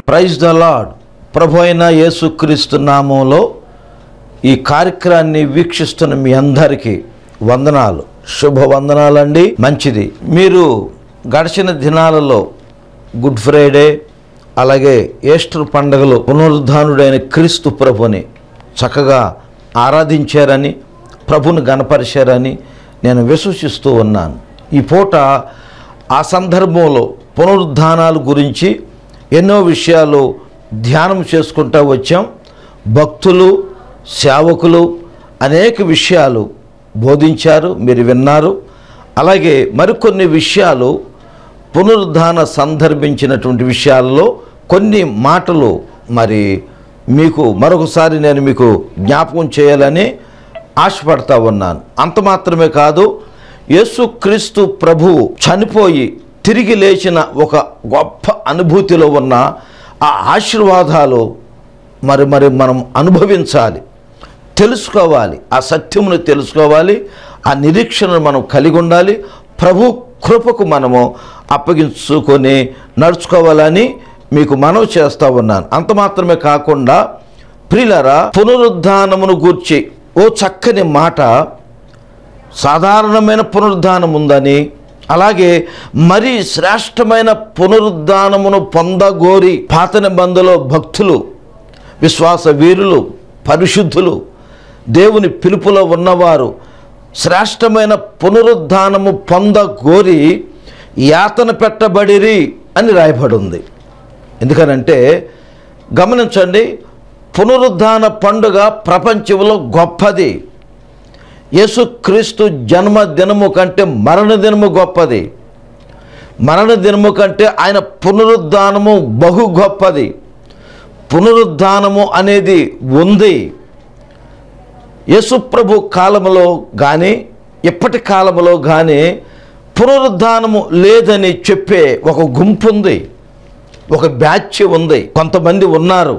Praise the lord ప్రభు అయిన యేసుక్రీస్తు నామంలో ఈ కార్యక్రమాన్ని వీక్షిస్తున్న మీ అందరికీ వందనాలు శుభ వందనాలండి మంచిది మీరు గడిచిన దినాలలో గుడ్ ఫ్రైడే అలాగే ఈస్టర్ పండుగలో పునరుద్ధానుడైన క్రీస్తు ప్రభుని చక్కగా ఆరాధించారని ప్రభుని గనపరిచారని నేను విశ్వసిస్తూ ఉన్నాను ఈ పూట ఆ సందర్భంలో పునరుద్ధానాల గురించి ఎన్నో విషయాలు ధ్యానం చేసుకుంటూ వచ్చాం భక్తులు సేవకులు అనేక విషయాలు బోధించారు మీరు విన్నారు అలాగే మరికొన్ని విషయాలు పునరుద్ధాన సందర్భించినటువంటి విషయాల్లో కొన్ని మాటలు మరి మీకు మరొకసారి నేను మీకు జ్ఞాపకం చేయాలని ఆశపడతా ఉన్నాను అంత మాత్రమే కాదు యేసుక్రీస్తు ప్రభువు చనిపోయి తిరిగి లేచిన ఒక గొప్ప అనుభూతిలో ఉన్న ఆ ఆశీర్వాదాలు మరి మరి మనం అనుభవించాలి తెలుసుకోవాలి ఆ సత్యమును తెలుసుకోవాలి ఆ నిరీక్షణను మనం కలిగి ఉండాలి ప్రభు కృపకు మనము అప్పగించుకొని నడుచుకోవాలని మీకు మనవి చేస్తూ ఉన్నాను అంత మాత్రమే కాకుండా ప్రిలరా పునరుద్ధానమును గూర్చి ఓ చక్కని మాట సాధారణమైన పునరుద్ధానం ఉందని అలాగే మరి శ్రేష్టమైన పునరుద్ధానమును పొందగోరి పాత నిబంధనలో భక్తులు విశ్వాస వీరులు పరిశుద్ధులు దేవుని పిలుపులో ఉన్నవారు శ్రేష్టమైన పునరుద్ధానము పొందగోరి యాతన పెట్టబడిరి అని రాయబడి ఉంది ఎందుకనంటే గమనించండి పునరుద్ధాన పండుగ ప్రపంచంలో గొప్పది యేసుక్రీస్తు జన్మదినము కంటే మరణ దినము గొప్పది మరణ దినము కంటే ఆయన పునరుద్ధానము బహు గొప్పది పునరుద్ధానము అనేది ఉంది యేసుప్రభు కాలములో కానీ ఇప్పటి కాలములో కానీ పునరుద్ధానము లేదని చెప్పే ఒక గుంపు ఉంది ఒక బ్యాచ్ ఉంది కొంతమంది ఉన్నారు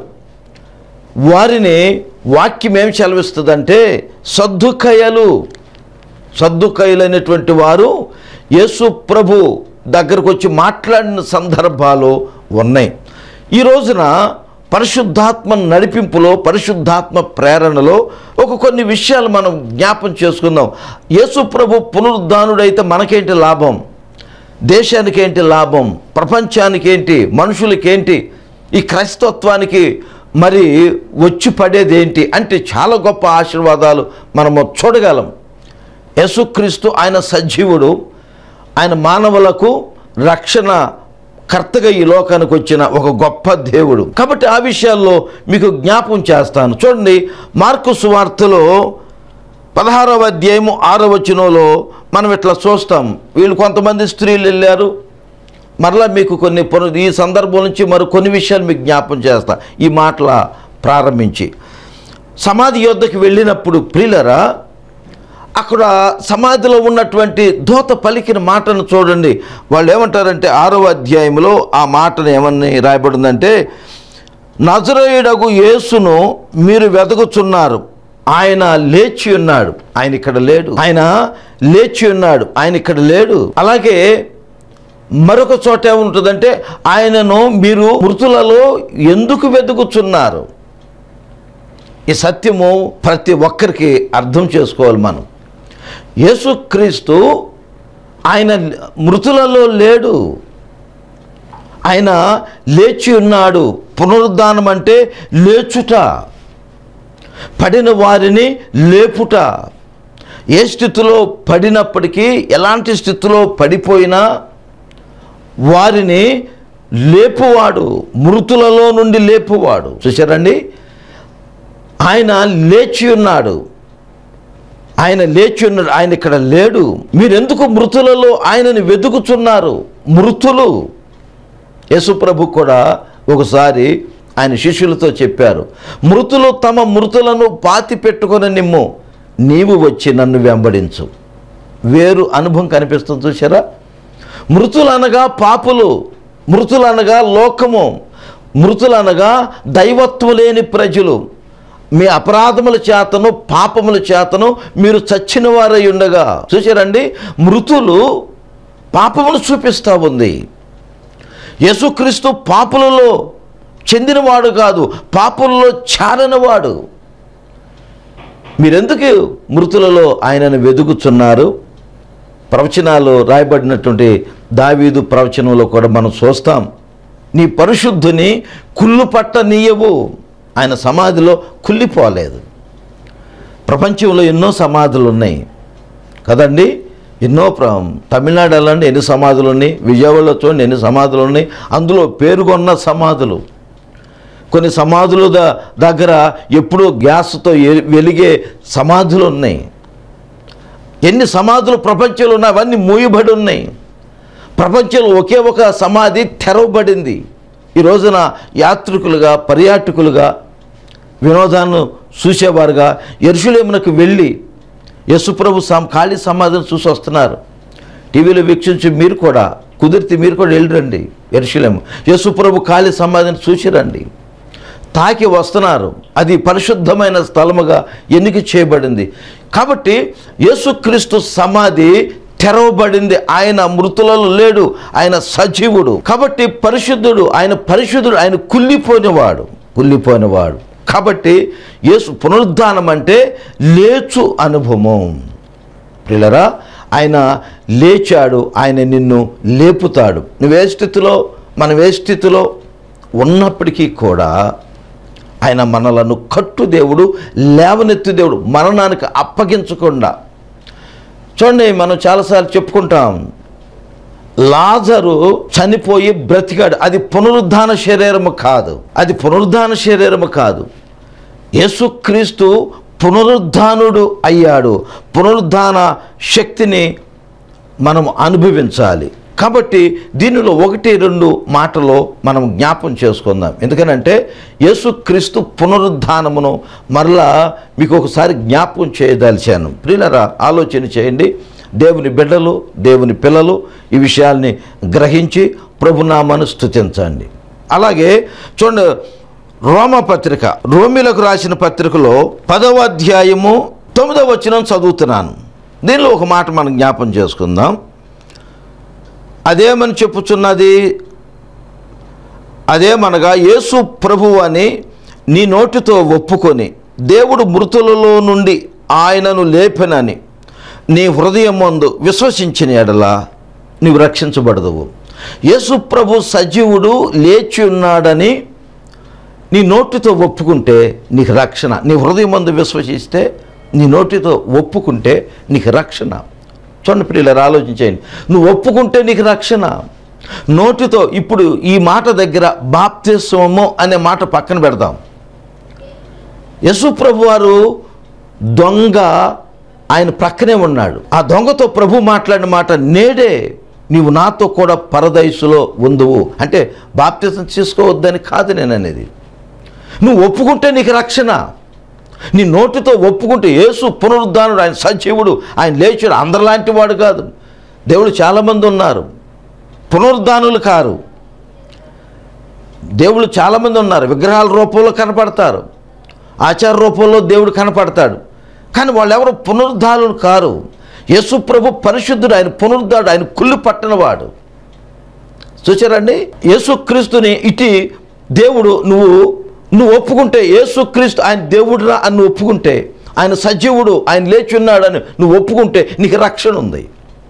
వారిని వాక్యం ఏం సెలవిస్తుందంటే సద్దుకయ్యలు సద్దుకయ్యలు అనేటువంటి వారు యేసు ప్రభు దగ్గరకు వచ్చి మాట్లాడిన సందర్భాలు ఉన్నాయి ఈ రోజున పరిశుద్ధాత్మ నడిపింపులో పరిశుద్ధాత్మ ప్రేరణలో ఒక కొన్ని విషయాలు మనం జ్ఞాపం చేసుకుందాం యేసు ప్రభు పునరుద్ధానుడైతే మనకేంటి లాభం దేశానికి ఏంటి లాభం ప్రపంచానికి ఏంటి మనుషులకేంటి ఈ క్రైస్తత్వానికి మరి వచ్చి పడేది ఏంటి అంటే చాలా గొప్ప ఆశీర్వాదాలు మనము చూడగలం యేసుక్రీస్తు ఆయన సజీవుడు ఆయన మానవులకు రక్షణ కర్తగా ఈ లోకానికి వచ్చిన ఒక గొప్ప దేవుడు కాబట్టి ఆ విషయాల్లో మీకు జ్ఞాపకం చేస్తాను చూడండి మార్కు సువార్తలో పదహారవ అధ్యాయము ఆరవ వచనంలో మనం ఇట్లా చూస్తాం వీళ్ళు కొంతమంది స్త్రీలు వెళ్ళారు మరలా మీకు కొన్ని పున- ఈ సందర్భం నుంచి మరి కొన్ని విషయాలు మీకు జ్ఞాపం చేస్తా ఈ మాటల ప్రారంభించి సమాధి యోద్ధకి వెళ్ళినప్పుడు ప్రియులరా అక్కడ సమాధిలో ఉన్నటువంటి దూత పలికిన మాటను చూడండి వాళ్ళు ఏమంటారంటే ఆరవ అధ్యాయంలో ఆ మాటను ఏమని రాయబడిందంటే నజరేయుడగు యేసును మీరు వెతకుచున్నారు ఆయన లేచి ఉన్నాడు ఆయన ఇక్కడ లేడు ఆయన లేచి ఉన్నాడు ఆయన ఇక్కడ లేడు అలాగే మరొక చోట ఏముంటుందంటే ఆయనను మీరు మృతులలో ఎందుకు వెతుకుచున్నారు ఈ సత్యము ప్రతి ఒక్కరికి అర్థం చేసుకోవాలి మనం యేసుక్రీస్తు ఆయన మృతులలో లేడు ఆయన లేచి ఉన్నాడు పునరుద్ధానం అంటే లేచుట పడిన వారిని లేపుట ఏ స్థితిలో పడినప్పటికీ ఎలాంటి స్థితిలో పడిపోయినా వారిని లేపువాడు మృతులలో నుండి లేపువాడు చూసారండి ఆయన లేచి ఉన్నాడు ఆయన లేచి ఉన్నాడు ఆయన ఇక్కడ లేడు మీరెందుకు మృతులలో ఆయనని వెతుకుచున్నారు మృతులు యేసుప్రభు కూడా ఒకసారి ఆయన శిష్యులతో చెప్పారు మృతులు తమ మృతులను పాతి పెట్టుకొని నిమ్ము నీవు వచ్చి నన్ను వెంబడించు వేరు అనుభవం కనిపిస్తుంది చూసారా మృతులనగా పాపులు మృతులనగా లోకము మృతులనగా దైవత్వం లేని ప్రజలు మీ అపరాధముల చేతను పాపముల చేతను మీరు చచ్చిన వారై ఉండగా చూసారండి మృతులు పాపమును చూపిస్తూ ఉంది యేసుక్రీస్తు పాపులలో చెందినవాడు కాదు పాపుల్లో చారనివాడు మీరెందుకు మృతులలో ఆయనను వెతుకుచున్నారు ప్రవచనాలు రాయబడినటువంటి దావీదు ప్రవచనంలో కూడా మనం చూస్తాం నీ పరిశుద్ధుని కుళ్ళు పట్టనీయవు ఆయన సమాధిలో కుళ్ళిపోలేదు ప్రపంచంలో ఎన్నో సమాధులు ఉన్నాయి కదండి ఎన్నో ప్ర తమిళనాడు వెళ్ళండి ఎన్ని సమాధులు ఉన్నాయి విజయవాడలో చూడండి ఎన్ని సమాధులు ఉన్నాయి అందులో పేరుగొన్న సమాధులు కొన్ని సమాధుల ద- దగ్గర ఎప్పుడూ గ్యాస్తో ఎ- వెలిగే సమాధులు ఉన్నాయి ఎన్ని సమాధులు ప్రపంచంలో ఉన్నాయి అవన్నీ మూయబడి ఉన్నాయి ప్రపంచంలో ఒకే ఒక సమాధి తెరవబడింది ఈ రోజున యాత్రికులుగా పర్యాటకులుగా వినోదాన్ని చూసేవారుగా ఎరుషులేమునకు వెళ్ళి యశుప్రభు సమ ఖాళీ సమాధిని చూసి వస్తున్నారు టీవీలో వీక్షించి మీరు కూడా కుదిరితే మీరు కూడా వెళ్ళిరండి ఎరుషులేము యశుప్రభు ఖాళీ సమాధిని చూసి రండి తాకి వస్తున్నారు అది పరిశుద్ధమైన స్థలముగా ఎన్నిక చేయబడింది కాబట్టి యేసుక్రీస్తు సమాధి తెరవబడింది ఆయన మృతులలో లేడు ఆయన సజీవుడు కాబట్టి పరిశుద్ధుడు ఆయన పరిశుద్ధుడు ఆయన కుళ్ళిపోయినవాడు కుళ్ళిపోయినవాడు కాబట్టి యేసు పునరుద్ధానం అంటే లేచు అనుభవం ప్రిలరా ఆయన లేచాడు ఆయన నిన్ను లేపుతాడు నువ్వే స్థితిలో మనం ఏ స్థితిలో ఉన్నప్పటికీ కూడా ఆయన మనలను కట్టు దేవుడు లేవనెత్తు దేవుడు మరణానికి అప్పగించకుండా చూడండి మనం చాలాసార్లు చెప్పుకుంటాం లాజరు చనిపోయి బ్రతికాడు అది పునరుద్ధాన శరీరము కాదు అది పునరుద్ధాన శరీరము కాదు యేసుక్రీస్తు పునరుద్ధానుడు అయ్యాడు పునరుద్ధాన శక్తిని మనం అనుభవించాలి కాబట్టి దీనిలో ఒకటి రెండు మాటలు మనం జ్ఞాపం చేసుకుందాం ఎందుకనంటే యేసుక్రీస్తు పునరుద్ధానమును మరలా మీకు ఒకసారి జ్ఞాపకం చేయదలిచాను ప్రియులరా ఆలోచన చేయండి దేవుని బిడ్డలు దేవుని పిల్లలు ఈ విషయాల్ని గ్రహించి ప్రభునామాను స్తుతించండి అలాగే చూడండి రోమ పత్రిక రోమిలకు రాసిన పత్రికలో పదవ అధ్యాయము తొమ్మిదవ వచనం చదువుతున్నాను దీనిలో ఒక మాట మనం జ్ఞాపం చేసుకుందాం అదేమని చెప్పుచున్నది అదేమనగా యేసు ప్రభు అని నీ నోటితో ఒప్పుకొని దేవుడు మృతులలో నుండి ఆయనను లేపెనని నీ హృదయం ముందు విశ్వసించిన ఎడల నీవు రక్షించబడదువు యేసు ప్రభు సజీవుడు లేచి ఉన్నాడని నీ నోటితో ఒప్పుకుంటే నీకు రక్షణ నీ హృదయం మందు విశ్వసిస్తే నీ నోటితో ఒప్పుకుంటే నీకు రక్షణ చూడండి పిల్లలు ఆలోచించేయండి నువ్వు ఒప్పుకుంటే నీకు రక్షణ నోటితో ఇప్పుడు ఈ మాట దగ్గర బాప్తిస్వము అనే మాట పక్కన పెడదాం యశుప్రభు వారు దొంగ ఆయన ప్రక్కనే ఉన్నాడు ఆ దొంగతో ప్రభు మాట్లాడిన మాట నేడే నీవు నాతో కూడా పరదయసులో ఉందువు అంటే బాప్తిసం తీసుకోవద్దని కాదు నేను అనేది నువ్వు ఒప్పుకుంటే నీకు రక్షణ నీ నోటితో ఒప్పుకుంటే యేసు పునరుద్ధానుడు ఆయన సజీవుడు ఆయన లేచుడు అందరిలాంటి వాడు కాదు దేవుడు చాలామంది ఉన్నారు పునరుద్ధానులు కారు దేవుళ్ళు చాలామంది ఉన్నారు విగ్రహాల రూపంలో కనపడతారు ఆచార రూపంలో దేవుడు కనపడతాడు కానీ వాళ్ళెవరు పునరుద్ధానులు కారు యేసు ప్రభు పరిశుద్ధుడు ఆయన పునరుద్ధాడు ఆయన కుళ్ళు పట్టనవాడు చూచారండి యేసుక్రీస్తుని ఇటు దేవుడు నువ్వు నువ్వు ఒప్పుకుంటే యేసుక్రీస్తు ఆయన దేవుడురా అని నువ్వు ఒప్పుకుంటే ఆయన సజీవుడు ఆయన లేచి ఉన్నాడని నువ్వు ఒప్పుకుంటే నీకు రక్షణ ఉంది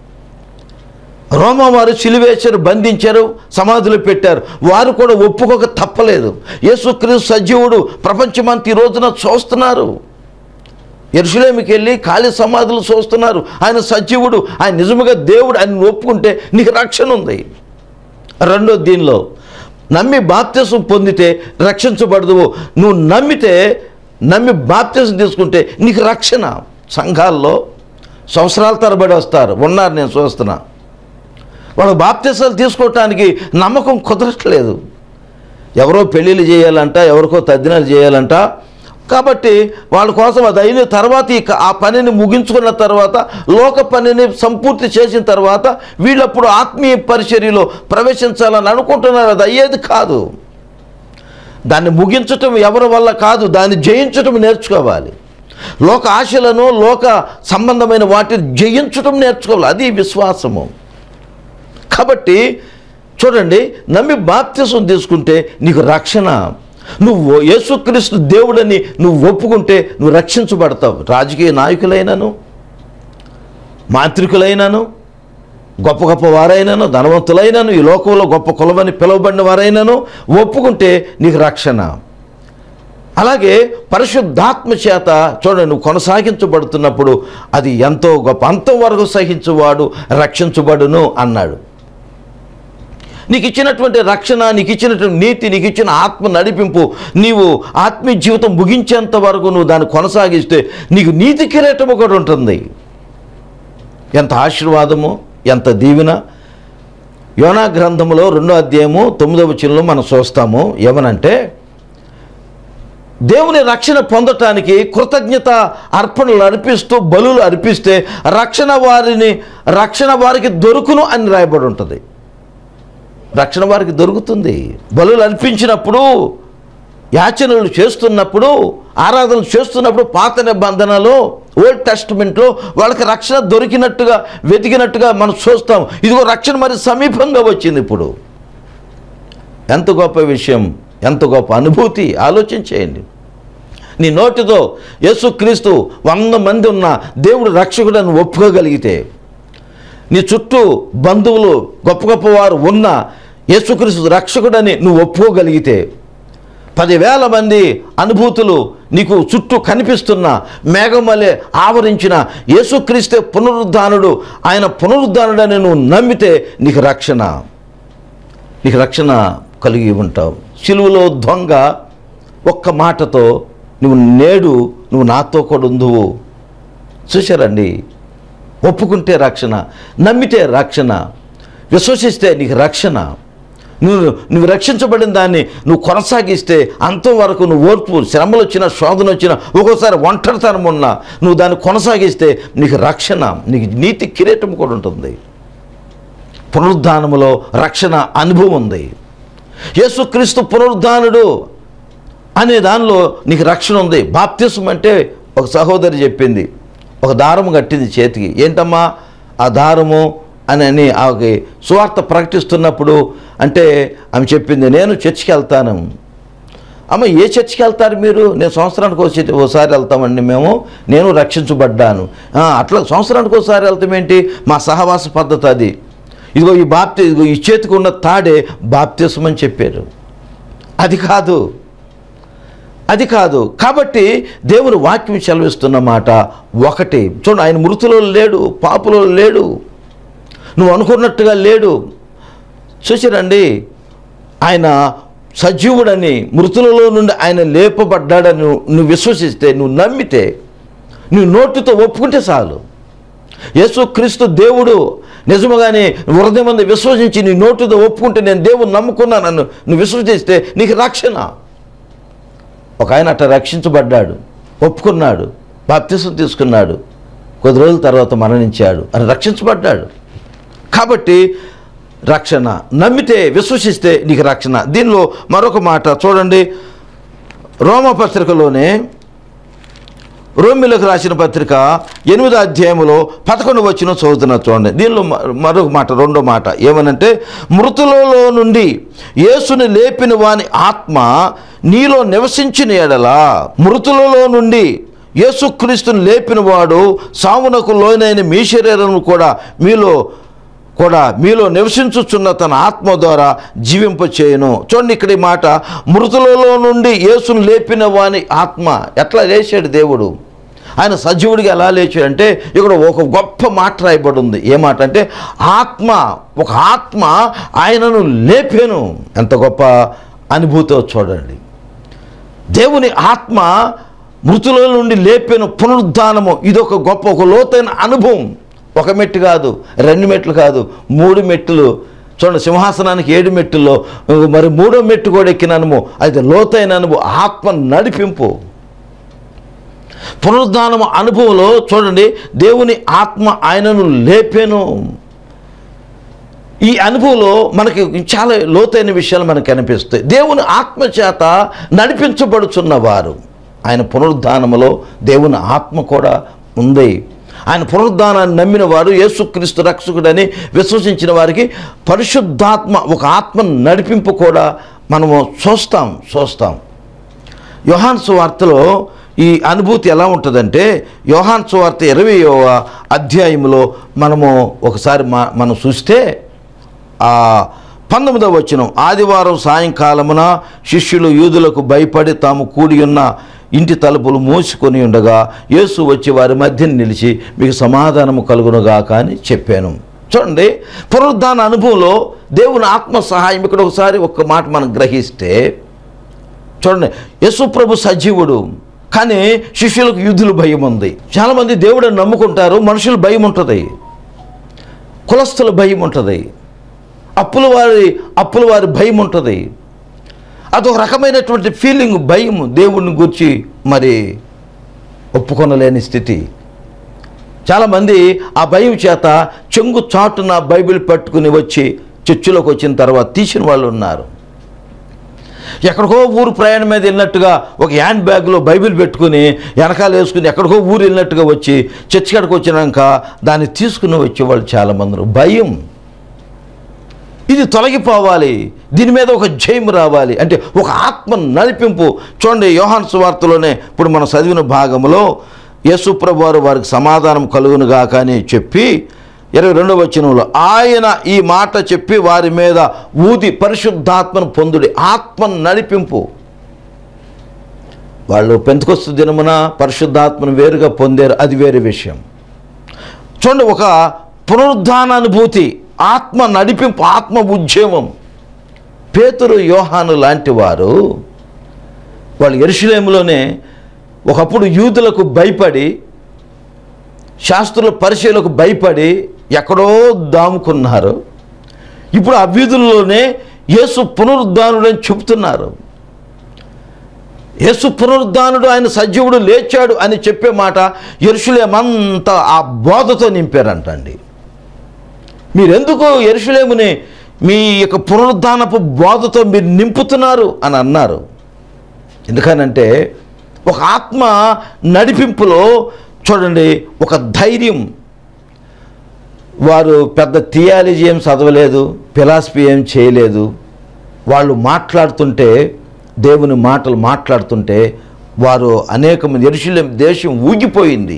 రోమా వారు సిలివేశారు బంధించారు సమాధులు పెట్టారు వారు కూడా ఒప్పుకోక తప్పలేదు యేసుక్రీస్తు సజీవుడు ప్రపంచమంతా ఈ రోజున చూస్తున్నారు ఎరుసలేమికి వెళ్ళి ఖాళీ సమాధులు చూస్తున్నారు ఆయన సజీవుడు ఆయన నిజముగా దేవుడు ఆయన ఒప్పుకుంటే నీకు రక్షణ ఉంది రెండో దీనిలో నమ్మి బాప్తిసం పొందితే రక్షించబడదువు నువ్వు నమ్మితే నమ్మి బాప్తిసం తీసుకుంటే నీకు రక్షణ సంఘాల్లో సంవత్సరాల తరబడి వస్తారు ఉన్నారు నేను చూస్తున్నా వాళ్ళు బాప్తిసాలు తీసుకోవటానికి నమ్మకం కుదరట్లేదు ఎవరో పెళ్ళిళ్ళు చేయాలంట ఎవరికో తద్దినాలు చేయాలంట కాబట్టి వాళ్ళ కోసం అది అయిన తర్వాత ఇక ఆ పనిని ముగించుకున్న తర్వాత లోక పనిని సంపూర్తి చేసిన తర్వాత వీళ్ళప్పుడు ఆత్మీయ పరిచర్యలో ప్రవేశించాలని అనుకుంటున్నారు అది అయ్యేది కాదు దాన్ని ముగించటం ఎవరి వల్ల కాదు దాన్ని జయించటం నేర్చుకోవాలి లోక ఆశలను లోక సంబంధమైన వాటిని జయించటం నేర్చుకోవాలి అది విశ్వాసము కాబట్టి చూడండి నమ్మి బాప్తిసం తీసుకుంటే నీకు రక్షణ నువ్వు యేసుక్రీస్తు దేవుడని నువ్వు ఒప్పుకుంటే నువ్వు రక్షించబడతావు రాజకీయ నాయకులైనను మాంత్రికులైనను గొప్ప గొప్ప వారైనను ధనవంతులైనను ఈ లోకంలో గొప్ప కులమని పిలువబడిన వారైనను ఒప్పుకుంటే నీకు రక్షణ అలాగే పరిశుద్ధాత్మ చేత చూడండి నువ్వు కొనసాగించబడుతున్నప్పుడు అది ఎంతో గొప్ప అంతవరకు సహించువాడు రక్షించబడును అన్నాడు నీకు ఇచ్చినటువంటి రక్షణ నీకు ఇచ్చినటువంటి నీతి నీకు ఇచ్చిన ఆత్మ నడిపింపు నీవు ఆత్మీయ జీవితం ముగించేంత వరకు నువ్వు దాన్ని కొనసాగిస్తే నీకు నీతి కిరీటము కూడా ఉంటుంది ఎంత ఆశీర్వాదము ఎంత దీవెన యోనా గ్రంథములో రెండో అధ్యాయము తొమ్మిదవ చిన్లో మనం చూస్తాము ఏమనంటే దేవుని రక్షణ పొందటానికి కృతజ్ఞత అర్పణలు అర్పిస్తూ బలులు అర్పిస్తే రక్షణ వారిని రక్షణ వారికి దొరుకును అని రాయబడి ఉంటుంది రక్షణ వారికి దొరుకుతుంది బలులు అర్పించినప్పుడు యాచనలు చేస్తున్నప్పుడు ఆరాధనలు చేస్తున్నప్పుడు పాత నిబంధనలో ఓల్డ్ టెస్ట్మెంట్లో వాళ్ళకి రక్షణ దొరికినట్టుగా వెతికినట్టుగా మనం చూస్తాం ఇదిగో రక్షణ మరి సమీపంగా వచ్చింది ఇప్పుడు ఎంత గొప్ప విషయం ఎంత గొప్ప అనుభూతి ఆలోచన చేయండి నీ నోటితో యేసుక్రీస్తు వంద మంది ఉన్న దేవుడు రక్షకుడని ఒప్పుకోగలిగితే నీ చుట్టూ బంధువులు గొప్ప గొప్ప వారు ఉన్న యేసుక్రీస్తు రక్షకుడని నువ్వు ఒప్పుకోగలిగితే పదివేల మంది అనుభూతులు నీకు చుట్టూ కనిపిస్తున్న మేఘమలే ఆవరించిన యేసుక్రీస్తే పునరుద్ధానుడు ఆయన పునరుద్ధానుడని నువ్వు నమ్మితే నీకు రక్షణ నీకు రక్షణ కలిగి ఉంటావు సిలువలో దొంగ ఒక్క మాటతో నువ్వు నేడు నువ్వు నాతో కూడా ఉందువు చూశారండి ఒప్పుకుంటే రక్షణ నమ్మితే రక్షణ విశ్వసిస్తే నీకు రక్షణ నువ్వు నువ్వు రక్షించబడిన దాన్ని నువ్వు కొనసాగిస్తే అంతం వరకు నువ్వు ఓర్పు శ్రమలు వచ్చిన శోధన వచ్చిన ఒక్కోసారి ఒంటరితనం ఉన్నా నువ్వు దాన్ని కొనసాగిస్తే నీకు రక్షణ నీకు నీతి కిరీటం కూడా ఉంటుంది పునరుద్ధానములో రక్షణ అనుభవం ఉంది యేసుక్రీస్తు పునరుద్ధానుడు అనే దానిలో నీకు రక్షణ ఉంది బాప్తిసం అంటే ఒక సహోదరి చెప్పింది ఒక దారము కట్టింది చేతికి ఏంటమ్మా ఆ దారము అని అని ఆమెకి సువార్త ప్రకటిస్తున్నప్పుడు అంటే ఆమె చెప్పింది నేను చర్చికి వెళ్తాను అమ్మ ఏ చర్చికి వెళ్తారు మీరు నేను సంవత్సరానికి వచ్చి ఒకసారి వెళ్తామండి మేము నేను రక్షించబడ్డాను "ఆ, అట్లా సంవత్సరానికి ఒకసారి వెళ్తాం ఏంటి మా సహవాస పద్ధతి అది ఇదిగో ఈ బాప్తి ఇదిగో ఈ చేతికి ఉన్న తాడే బాప్తిసం అని చెప్పారు అది కాదు అది కాదు కాబట్టి దేవుని వాక్యం సెలవిస్తున్న మాట ఒకటి చూడండి ఆయన మృతులో లేడు పాపులో లేడు నువ్వు అనుకున్నట్టుగా లేడు చూసిరండి ఆయన సజీవుడని మృతులలో నుండి ఆయన లేపబడ్డాడని నువ్వు- నువ్వు విశ్వసిస్తే నువ్వు నమ్మితే నువ్వు నోటితో ఒప్పుకుంటే చాలు యేసుక్రీస్తు దేవుడు నిజముగానే హృదయం మంది విశ్వసించి నీ నోటితో ఒప్పుకుంటే నేను దేవుని నమ్ముకున్నాను నువ్వు విశ్వసిస్తే నీకు రక్షణ ఒక ఆయన అట్లా రక్షించబడ్డాడు ఒప్పుకున్నాడు బాప్తిసం తీసుకున్నాడు కొద్ది రోజుల తర్వాత మరణించాడు అని రక్షించబడ్డాడు కాబట్టి రక్షణ నమ్మితే విశ్వసిస్తే నీకు రక్షణ దీనిలో మరొక మాట చూడండి రోమపత్రికలోనే రోమిలకు రాసిన పత్రిక ఎనిమిదో అధ్యాయంలో పదకొండు వచ్చిన చదువుతున్నా చూడండి దీనిలో మ- మరొక మాట రెండో మాట ఏమనంటే మృతులలో నుండి యేసుని లేపిన వాని ఆత్మ నీలో నివసించిన ఎడలా మృతులలో నుండి యేసుక్రీస్తుని లేపిన వాడు సావునకు లోనైన మీ శరీరం కూడా మీలో కూడా మీలో నివసించుచున్న తన ఆత్మ ద్వారా జీవింపచేయను చూడండి ఇక్కడ ఈ మాట మృతులలో నుండి యేసును లేపిన వాని ఆత్మ ఎట్లా లేచాడు దేవుడు ఆయన సజీవుడిగా ఎలా లేచాడంటే ఇక్కడ ఒక గొప్ప మాట రాయబడి ఉంది ఏ మాట అంటే ఆత్మ ఒక ఆత్మ ఆయనను లేపాను ఎంత గొప్ప అనుభూతో చూడండి దేవుని ఆత్మ మృతుల నుండి లేపిన పునరుద్ధానము ఇది ఒక గొప్ప ఒక లోతైన అనుభవం ఒక మెట్టు కాదు రెండు మెట్లు కాదు మూడు మెట్లు చూడండి సింహాసనానికి ఏడు మెట్టుల్లో మరి మూడో మెట్టు కూడా ఎక్కిన అనుభవం అది లోతైన అనుభవం ఆత్మ నడిపింపు పునరుద్ధానము అనుభవంలో చూడండి దేవుని ఆత్మ ఆయనను లేపాను ఈ అనుభవంలో మనకి చాలా లోతైన విషయాలు మనకు కనిపిస్తాయి దేవుని ఆత్మ చేత నడిపించబడుచున్నవారు ఆయన పునరుద్ధానములో దేవుని ఆత్మ కూడా ఉంది ఆయన పునరుద్ధానాన్ని నమ్మిన వారు యేసుక్రీస్తు రక్షకుడని విశ్వసించిన వారికి పరిశుద్ధాత్మ ఒక ఆత్మ నడిపింపు కూడా మనము చూస్తాం చూస్తాం యోహాన్ సువార్తలో ఈ అనుభూతి ఎలా ఉంటుందంటే యోహాన్ సువార్త ఇరవయవ అధ్యాయంలో మనము ఒకసారి మా మనం చూస్తే ఆ పంతొమ్మిదవ వచనం ఆదివారం సాయంకాలమున శిష్యులు యూదులకు భయపడి తాము కూడి ఉన్న ఇంటి తలుపులు మూసుకొని ఉండగా యేసు వచ్చి వారి మధ్య నిలిచి మీకు సమాధానము కలుగునుగాక అని చెప్పాను చూడండి పునరుద్ధాన అనుభవంలో దేవుని ఆత్మ సహాయం ఇక్కడ ఒకసారి ఒక్క మాట మనం గ్రహిస్తే చూడండి యేసుప్రభు సజీవుడు కానీ శిష్యులకు యుద్ధులు భయం ఉంది చాలామంది దేవుడిని నమ్ముకుంటారు మనుషులు భయం ఉంటుంది కులస్తుల భయం ఉంటుంది అప్పుల వారి అప్పుల వారి భయం ఉంటుంది అదొక రకమైనటువంటి ఫీలింగ్ భయం దేవుడిని గురించి మరి ఒప్పుకొనలేని స్థితి చాలామంది ఆ భయం చేత చెంగు చాటున బైబిల్ పట్టుకుని వచ్చి చర్చిలోకి వచ్చిన తర్వాత తీసిన వాళ్ళు ఉన్నారు ఎక్కడికో ఊరు ప్రయాణం మీద వెళ్ళినట్టుగా ఒక హ్యాండ్ బ్యాగ్లో బైబిల్ పెట్టుకుని వెనకాల వేసుకుని ఎక్కడికో ఊరు వెళ్ళినట్టుగా వచ్చి చర్చి కాడికి వచ్చినాక దాన్ని తీసుకుని వచ్చేవాళ్ళు చాలామంది ఉన్నారు. భయం ఇది తొలగిపోవాలి దీని మీద ఒక జయం రావాలి అంటే ఒక ఆత్మ నడిపింపు చూడండి యోహాన్ సువార్తలోనే ఇప్పుడు మనం చదివిన భాగంలో యేసుప్రభు వారు వారికి సమాధానం కలుగునుగాక అని చెప్పి ఇరవై రెండవ వచనంలో ఆయన ఈ మాట చెప్పి వారి మీద ఊది పరిశుద్ధాత్మను పొందుడి ఆత్మ నడిపింపు వాళ్ళు పెంతుకొస్తు దినమున పరిశుద్ధాత్మను వేరుగా పొందారు అది వేరే విషయం చూడండి ఒక పునరుద్ధాన అనుభూతి ఆత్మ నడిపింపు ఆత్మ ఉద్యమం పేతురు యోహాను లాంటి వారు వాళ్ళు ఎరుషులేములోనే ఒకప్పుడు యూదులకు భయపడి శాస్త్రుల పరిచయలకు భయపడి ఎక్కడో దాముకున్నారు ఇప్పుడు ఆ వీధుల్లోనే యేసు పునరుద్ధానుడని చెబుతున్నారు యేసు పునరుద్ధానుడు ఆయన సజీవుడు లేచాడు అని చెప్పే మాట ఎరుషులేమంతా ఆ బోధతో నింపారంటండి మీరెందుకు ఎరుషులేముని మీ యొక్క పునరుద్ధానపు బోధతో మీరు నింపుతున్నారు అని అన్నారు ఎందుకనంటే ఒక ఆత్మ నడిపింపులో చూడండి ఒక ధైర్యం వారు పెద్ద థియాలజీ ఏం చదవలేదు ఫిలాసఫీ ఏం చేయలేదు వాళ్ళు మాట్లాడుతుంటే దేవుని మాటలు మాట్లాడుతుంటే వారు అనేక మంది ఎరుషులేం దేశం ఊగిపోయింది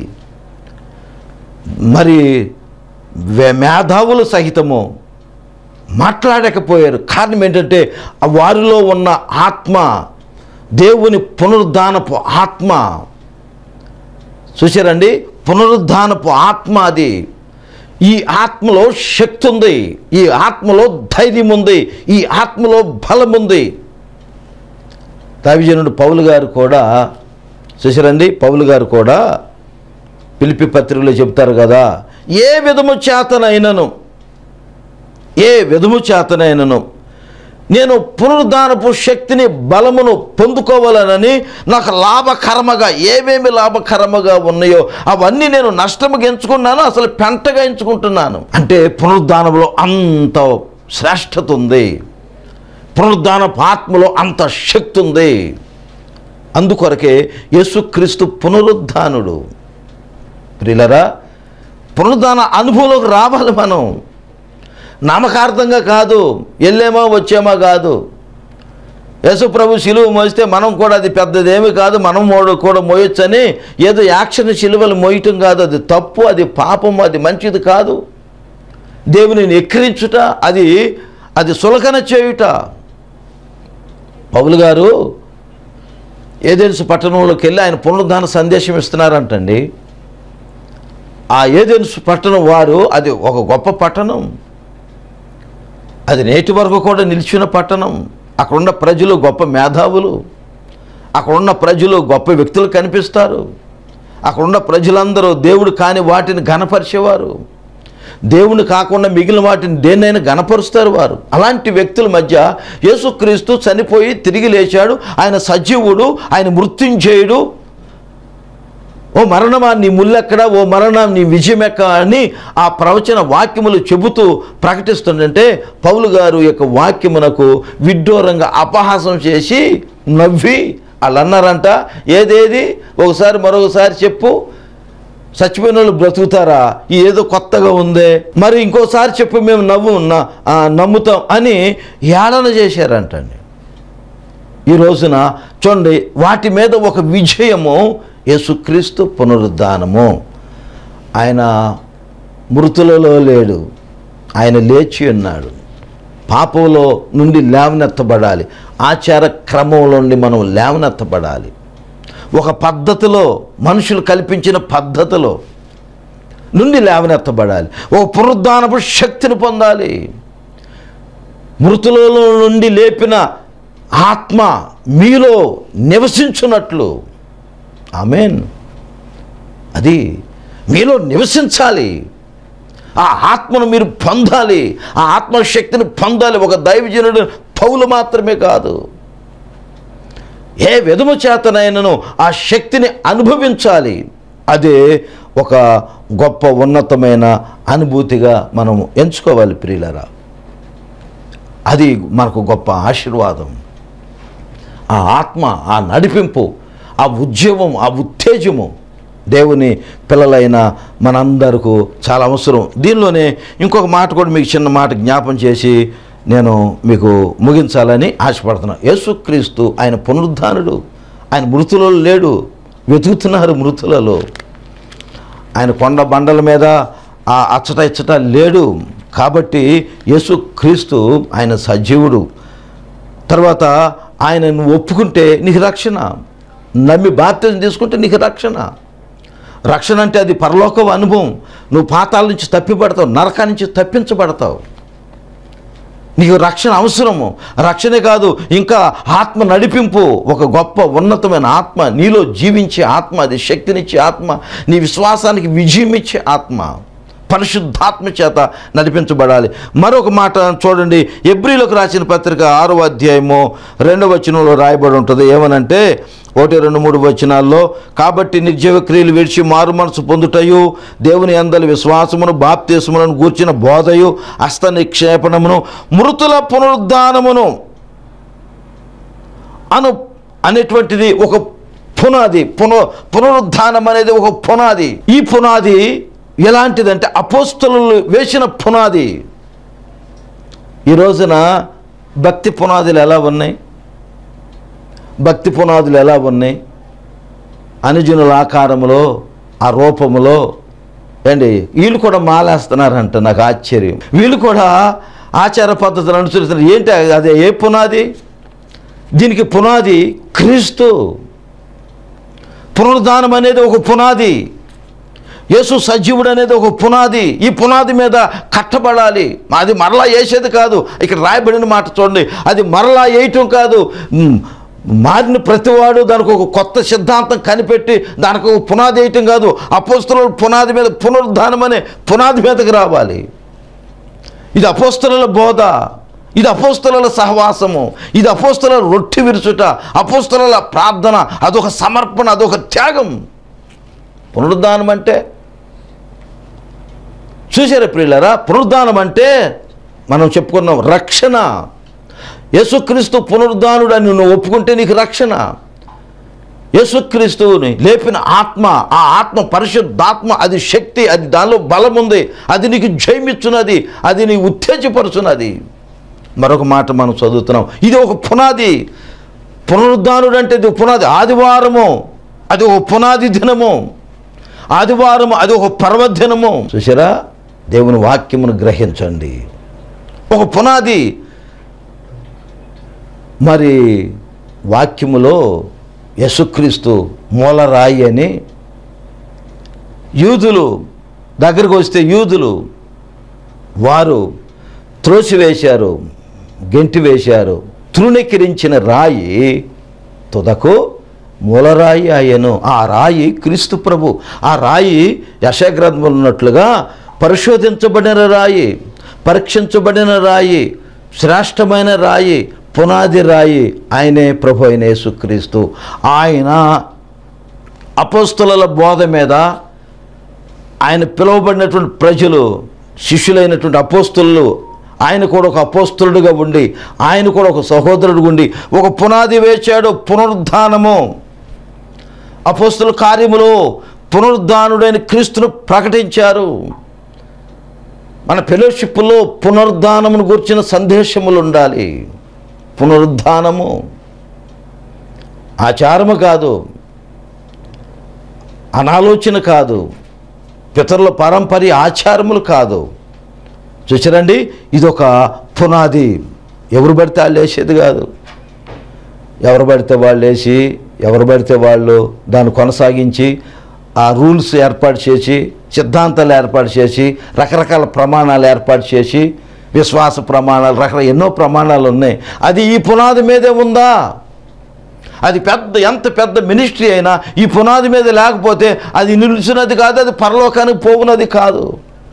మరి వే- మేధావులు సహితము మాట్లాడకపోయారు కారణం ఏంటంటే ఆ వారిలో ఉన్న ఆత్మ దేవుని పునరుద్ధానపు ఆత్మ చూసారండి పునరుద్ధానపు ఆత్మ అది ఈ ఆత్మలో శక్తి ఉంది ఈ ఆత్మలో ధైర్యం ఉంది ఈ ఆత్మలో బలం ఉంది దైవజనుడు పౌలు గారు కూడా చూసారండి పౌలు గారు కూడా పిలిపి పత్రికలో చెప్తారు కదా ఏ విధము చేతనైనను ఏ విధము చేతనైనను నేను పునరుద్ధానపు శక్తిని బలమును పొందుకోవాలనని నాకు లాభకరమగా ఏమేమి లాభకరముగా ఉన్నాయో అవన్నీ నేను నష్టముగా ఎంచుకున్నాను అసలు పెంటగా ఎంచుకుంటున్నాను అంటే పునరుద్ధానంలో అంత శ్రేష్టత ఉంది పునరుద్ధానపు ఆత్మలో అంత శక్తి ఉంది అందుకొరకే యేసుక్రీస్తు పునరుద్ధానుడు ప్రియులరా పునరుద్ధాన అనుభవంలోకి రావాలి మనం నామకార్థంగా కాదు వెళ్ళేమో వచ్చేమో కాదు యేసు ప్రభు శిలువ మోస్తే మనం కూడా అది పెద్దదేమి కాదు మనం మోడు కూడా మోయొచ్చని ఏదో యాక్షన్ శిలువలు మోయటం కాదు అది తప్పు అది పాపం అది మంచిది కాదు దేవునిని ఎక్కిరించుట అది అది సులకన చేయుట పౌలు గారు ఏదెన్సు పట్టణంలోకి వెళ్ళి ఆయన పునరుద్ధాన సందేశం ఇస్తున్నారంటండి ఆ ఏదెన్సు పట్టణం వారు అది ఒక గొప్ప పట్టణం అది నేటి వరకు కూడా నిలిచిన పట్టణం అక్కడున్న ప్రజలు గొప్ప మేధావులు అక్కడున్న ప్రజలు గొప్ప వ్యక్తులు కనిపిస్తారు అక్కడున్న ప్రజలందరూ దేవుడు కాని వాటిని ఘనపరిచేవారు దేవుని కాకుండా మిగిలిన వాటిని దేన్నైనా గణపరుస్తారు వారు అలాంటి వ్యక్తుల మధ్య యేసుక్రీస్తు చనిపోయి తిరిగి లేచాడు ఆయన సజీవుడు ఆయన మృత్యుంజయుడు ఓ మరణమా నీ ముల్లెక్కడ ఓ మరణం నీ విజయం ఎక్క అని ఆ ప్రవచన వాక్యములు చెబుతూ ప్రకటిస్తుందంటే పౌలు గారు యొక్క వాక్యమునకు విడ్డూరంగా అపహాసం చేసి నవ్వి వాళ్ళు అన్నారంట ఏదేది ఒకసారి మరొకసారి చెప్పు చచ్చిపోయిన వాళ్ళు బ్రతుకుతారా ఈ ఏదో కొత్తగా ఉందే మరి ఇంకోసారి చెప్పి మేము నవ్వు న- ఆ, నమ్ముతాం అని ఏళన చేశారంటండి ఈ రోజున చూడండి వాటి మీద ఒక విజయము యేసుక్రీస్తు పునరుద్ధానము ఆయన మృతులలో లేడు ఆయన లేచి ఉన్నాడు పాపంలో నుండి లేవనెత్తబడాలి ఆచార క్రమంలో నుండి మనం లేవనెత్తబడాలి ఒక పద్ధతిలో మనుషులు కల్పించిన పద్ధతిలో నుండి లేవనెత్తబడాలి ఓ పునరుద్ధానపు శక్తిని పొందాలి మృతులలో నుండి లేపిన ఆత్మ మీలో నివసించున్నట్లు ఆమెన్ అది మీలో నివసించాలి ఆ ఆత్మను మీరు పొందాలి ఆ ఆత్మశక్తిని పొందాలి ఒక దైవజనుడు పౌలు మాత్రమే కాదు ఏ విధము చేతనైనను ఆ శక్తిని అనుభవించాలి అదే ఒక గొప్ప ఉన్నతమైన అనుభూతిగా మనం ఎంచుకోవాలి ప్రియులరా అది మనకు గొప్ప ఆశీర్వాదం ఆ ఆత్మ ఆ నడిపింపు ఆ ఉద్యమం ఆ ఉత్తేజము దేవుని పిల్లలైన మనందరకు చాలా అవసరం దీనిలోనే ఇంకొక మాట కూడా మీకు చిన్న మాట జ్ఞాపం చేసి నేను మీకు ముగించాలని ఆశపడుతున్నాను యేసుక్రీస్తు ఆయన పునరుద్ధానుడు ఆయన మృతులలో లేడు వెతుకుతున్నారు మృతులలో ఆయన కొండ బండల మీద ఆ అచ్చట ఇచ్చట లేడు కాబట్టి యేసుక్రీస్తు ఆయన సజీవుడు తర్వాత ఆయన నువ్వు ఒప్పుకుంటే నీకు రక్షణ నమ్మి బాప్తిజం తీసుకుంటే నీకు రక్షణ రక్షణ అంటే అది పరలోక అనుభవం నువ్వు పాతాల నుంచి తప్పిపడతావు నరకా నుంచి తప్పించబడతావు నీకు రక్షణ అవసరము రక్షణే కాదు ఇంకా ఆత్మ నడిపింపు ఒక గొప్ప ఉన్నతమైన ఆత్మ నీలో జీవించే ఆత్మ అది శక్తినిచ్చే ఆత్మ నీ విశ్వాసానికి విజయం ఇచ్చే ఆత్మ పరిశుద్ధాత్మ చేత నడిపించబడాలి మరొక మాట చూడండి ఎబ్రిలకు రాసిన పత్రిక ఆరో అధ్యాయము రెండవ వచనంలో రాయబడి ఉంటుంది ఏమనంటే ఒకటి రెండు మూడు వచనాల్లో కాబట్టి నిర్జీవ క్రియలు విడిచి మారు మనసు పొందుటయు దేవుని అందలి విశ్వాసమును బాప్తీసములను గూర్చిన బోధయు హస్త నిక్షేపణమును మృతుల పునరుద్ధానమును అను అనేటువంటిది ఒక పునాది పున పునరుద్ధానం అనేది ఒక పునాది ఈ పునాది ఎలాంటిదంటే అపోస్తలు వేసిన పునాది ఈ రోజున భక్తి పునాదులు ఎలా ఉన్నాయి భక్తి పునాదులు ఎలా ఉన్నాయి అనుజనుల ఆకారములో ఆ రూపములో ఏండి వీళ్ళు కూడా మాలేస్తున్నారంట నాకు ఆశ్చర్యం వీళ్ళు కూడా ఆచార పద్ధతులు అనుసరిస్తున్నారు ఏంటి అదే ఏ పునాది దీనికి పునాది క్రీస్తు పునరుద్ధానం అనేది ఒక పునాది యేసు సజీవుడు అనేది ఒక పునాది ఈ పునాది మీద కట్టబడాలి అది మరలా వేసేది కాదు ఇక్కడ రాయబడిన మాట చూడండి అది మరలా వేయటం కాదు మ్, మారిన ప్రతివాడు దానికి ఒక కొత్త సిద్ధాంతం కనిపెట్టి దానికి ఒక పునాది వేయటం కాదు అపోస్తుల పునాది మీద పునరుద్ధానం అనే పునాది మీదకి రావాలి ఇది అపోస్తల బోధ ఇది అపోస్తల సహవాసము ఇది అపోస్తల రొట్టె విరుచుట అపోస్తల ప్రార్థన అదొక సమర్పణ అదొక త్యాగం పునరుద్ధానం అంటే చూసారా ప్రియులరా పునరుద్ధానం అంటే మనం చెప్పుకున్నాం రక్షణ యేసుక్రీస్తు పునరుద్ధానుడు అని నువ్వు ఒప్పుకుంటే నీకు రక్షణ యేసుక్రీస్తువుని లేపిన ఆత్మ ఆ ఆత్మ పరిశుద్ధాత్మ అది శక్తి అది దానిలో బలం ఉంది అది నీకు జయమిచ్చున్నది అది నీ ఉత్తేజపరుచున్నది మరొక మాట మనం చదువుతున్నాం ఇది ఒక పునాది పునరుద్ధానుడు అంటే ఇది పునాది ఆదివారము అది ఒక పునాది దినము ఆదివారం అది ఒక పర్వదినము చూసారా దేవుని వాక్యమును గ్రహించండి ఒక పునాది మరి వాక్యములో యేసుక్రీస్తు మూలరాయి అని యూదులు దగ్గరకు వస్తే యూదులు వారు త్రోసివేశారు గెంటి వేశారు తృణీకరించిన రాయి తుదకు మూలరాయి ఆయను ఆ రాయి క్రీస్తు ప్రభు ఆ రాయి యశగ్రంథంలో ఉన్నట్లుగా పరిశోధించబడిన రాయి పరీక్షించబడిన రాయి శ్రేష్టమైన రాయి పునాది రాయి ఆయనే ప్రభు అయిన యేసుక్రీస్తు ఆయన అపోస్తుల బోధ మీద ఆయన పిలువబడినటువంటి ప్రజలు శిష్యులైనటువంటి అపోస్తులు ఆయన కూడా ఒక అపోస్తులుడుగా ఉండి ఆయన కూడా ఒక సహోదరుడుగా ఉండి ఒక పునాది వేచాడు పునరుద్ధానము అపోస్తుల కార్యములో పునరుద్ధానుడైన క్రీస్తును ప్రకటించారు మన ఫెలోషిప్లో పునరుద్ధానమును గురించిన సందేశములు ఉండాలి పునరుద్ధానము ఆచారము కాదు అనాలోచన కాదు పితరుల పారంపర్య ఆచారములు కాదు చూసారండి ఇది ఒక పునాది ఎవరు పడితే వాళ్ళు వేసేది కాదు ఎవరు పడితే వాళ్ళు వేసి ఎవరు పడితే వాళ్ళు దాన్ని కొనసాగించి ఆ రూల్స్ ఏర్పాటు చేసి సిద్ధాంతాలు ఏర్పాటు చేసి రకరకాల ప్రమాణాలు ఏర్పాటు చేసి విశ్వాస ప్రమాణాలు రకరకాల ఎన్నో ప్రమాణాలు ఉన్నాయి అది ఈ పునాది మీదే ఉందా అది పెద్ద ఎంత పెద్ద మినిస్ట్రీ అయినా ఈ పునాది మీద లేకపోతే అది నిలిచినది కాదు అది పరలోకానికి పోవునది కాదు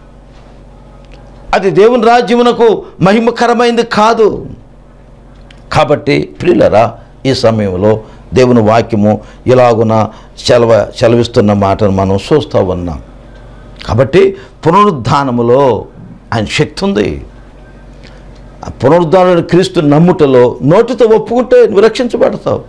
అది దేవుని రాజ్యమునకు మహిమకరమైంది కాదు కాబట్టి ప్రియులరా ఈ సమయంలో దేవుని వాక్యము ఇలాగున సెలవ సెలవిస్తున్న మాటను మనం చూస్తూ ఉన్నాం కాబట్టి పునరుద్ధానములో ఆయన శక్తి ఉంది ఆ పునరుద్ధాన క్రీస్తు నమ్ముటలో నోటితో ఒప్పుకుంటే నువ్వు రక్షించబడతావు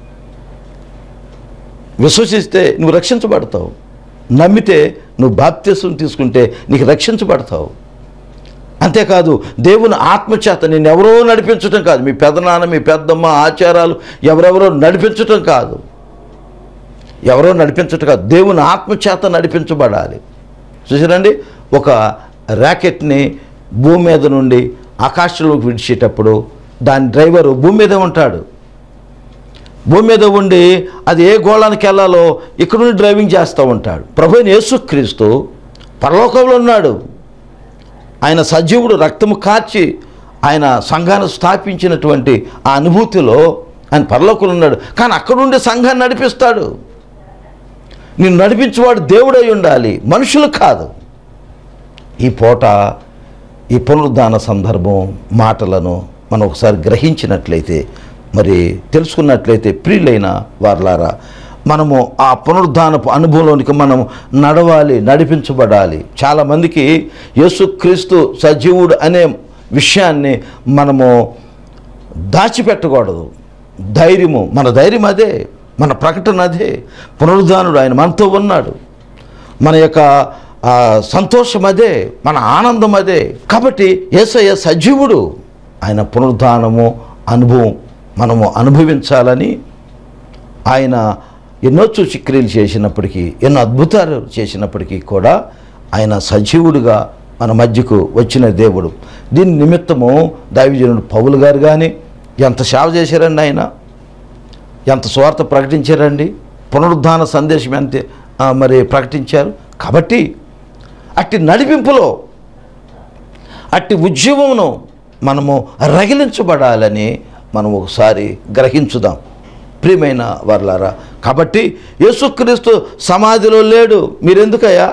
విశ్వసిస్తే నువ్వు రక్షించబడతావు నమ్మితే నువ్వు బాప్త్యసం తీసుకుంటే నీకు రక్షించబడతావు అంతేకాదు దేవుని ఆత్మచేత నేను ఎవరో నడిపించటం కాదు మీ పెదనాన్న మీ పెద్దమ్మ ఆచారాలు ఎవరెవరో నడిపించటం కాదు ఎవరో నడిపించటం కాదు దేవుని ఆత్మచేత నడిపించబడాలి చూసారండి ఒక ర్యాకెట్ని భూమి మీద నుండి ఆకాశంలోకి విడిచేటప్పుడు దాని డ్రైవరు భూమి మీదే ఉంటాడు భూమి మీద ఉండి అది ఏ గోళానికి వెళ్ళాలో ఇక్కడ నుండి డ్రైవింగ్ చేస్తూ ఉంటాడు ప్రభు అయిన యేసుక్రీస్తు పరలోకంలో ఉన్నాడు ఆయన సజీవుడు రక్తము కార్చి ఆయన సంఘాన్ని స్థాపించినటువంటి ఆ అనుభూతిలో ఆయన పరలోకంలో ఉన్నాడు కానీ అక్కడ నుండి సంఘాన్ని నడిపిస్తాడు నేను నడిపించేవాడు దేవుడై ఉండాలి మనుషులు కాదు ఈ పూట ఈ పునరుద్ధాన సందర్భం మాటలను మనం ఒకసారి గ్రహించినట్లయితే మరి తెలుసుకున్నట్లయితే ప్రియులైన వార్లారా మనము ఆ పునరుద్ధానపు అనుభవంలోనికి మనం నడవాలి నడిపించబడాలి చాలామందికి యేసుక్రీస్తు సజీవుడు అనే విషయాన్ని మనము దాచిపెట్టకూడదు ధైర్యము మన ధైర్యం అదే మన ప్రకటన అదే పునరుద్ధానుడు ఆయన మనతో ఉన్నాడు మన యొక్క ఆ, సంతోషం అదే మన ఆనందం అదే కాబట్టి ఏసయ్య సజీవుడు ఆయన పునరుద్ధానము అనుభవం మనము అనుభవించాలని ఆయన ఎన్నో సూచిక్రియలు చేసినప్పటికీ ఎన్నో అద్భుతాలు చేసినప్పటికీ కూడా ఆయన సజీవుడిగా మన మధ్యకు వచ్చిన దేవుడు దీని నిమిత్తము దైవజనుడు పౌలు గారు కానీ ఎంత సేవ చేశారండి ఆయన ఎంత స్వార్థ ప్రకటించారండి పునరుద్ధాన సందేశం ఎంత ఆ, మరి ప్రకటించారు కాబట్టి అట్టి నడిపింపులో అట్టి ఉద్యమమును మనము రగిలించబడాలని మనం ఒకసారి గ్రహించుదాం ప్రియమైన వర్లారా కాబట్టి యేసుక్రీస్తు సమాధిలో లేడు మీరెందుకయ్యా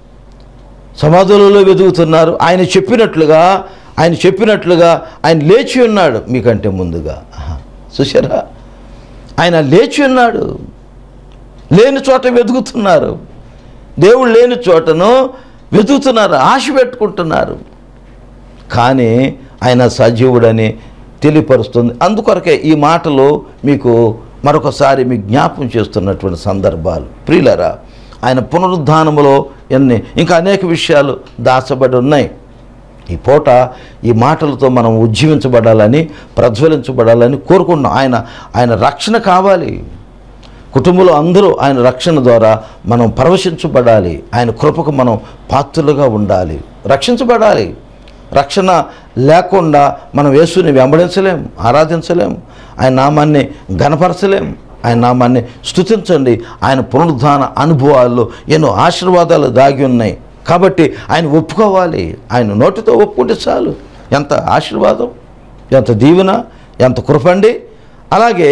సమాధులలో వెతుకుతున్నారు ఆయన చెప్పినట్లుగా ఆయన చెప్పినట్లుగా ఆయన లేచి ఉన్నాడు మీకంటే ముందుగా ఆహా, చూశారా ఆయన లేచి ఉన్నాడు లేని చోట వెతుకుతున్నారు దేవుడు లేని చోటను వెతుకుతున్నారు ఆశ పెట్టుకుంటున్నారు కానీ ఆయన సజీవుడని తెలియపరుస్తుంది అందుకొరకే ఈ మాటలు మీకు మరొకసారి మీ జ్ఞాపం చేస్తున్నటువంటి సందర్భాలు ప్రియులరా ఆయన పునరుద్ధానములో ఎన్ని ఇంకా అనేక విషయాలు దాచబడి ఉన్నాయి ఈ పూట ఈ మాటలతో మనం ఉజ్జీవించబడాలని ప్రజ్వలించబడాలని కోరుకున్నాం ఆయన ఆయన రక్షణ కావాలి కుటుంబంలో అందరూ ఆయన రక్షణ ద్వారా మనం పరవశించబడాలి ఆయన కృపకు మనం పాత్రులుగా ఉండాలి రక్షించబడాలి రక్షణ లేకుండా మనం యేసుని వెంబడించలేం ఆరాధించలేం ఆయన నామాన్ని గనపరచలేం ఆయన నామాన్ని స్తుతించండి ఆయన పునరుద్ధాన అనుభవాల్లో ఎన్నో ఆశీర్వాదాలు దాగి ఉన్నాయి కాబట్టి ఆయన ఒప్పుకోవాలి ఆయన నోటితో ఒప్పుకుంటే చాలు ఎంత ఆశీర్వాదం ఎంత దీవెన ఎంత కృపండి అలాగే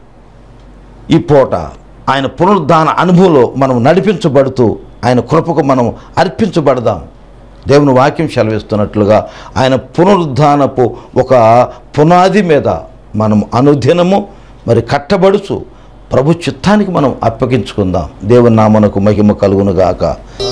ఈ పూట ఆయన పునరుద్ధాన అనుభవంలో మనం నడిపించబడుతూ ఆయన కృపకు మనం అర్పించబడదాం దేవుని వాక్యం సెలవిస్తున్నట్లుగా ఆయన పునరుద్ధానపు ఒక పునాది మీద మనం అనుదినము మరి కట్టబడుచు ప్రభు చిత్తానికి మనం అప్పగించుకుందాం దేవుని నామనకు మహిమ కలుగునుగాక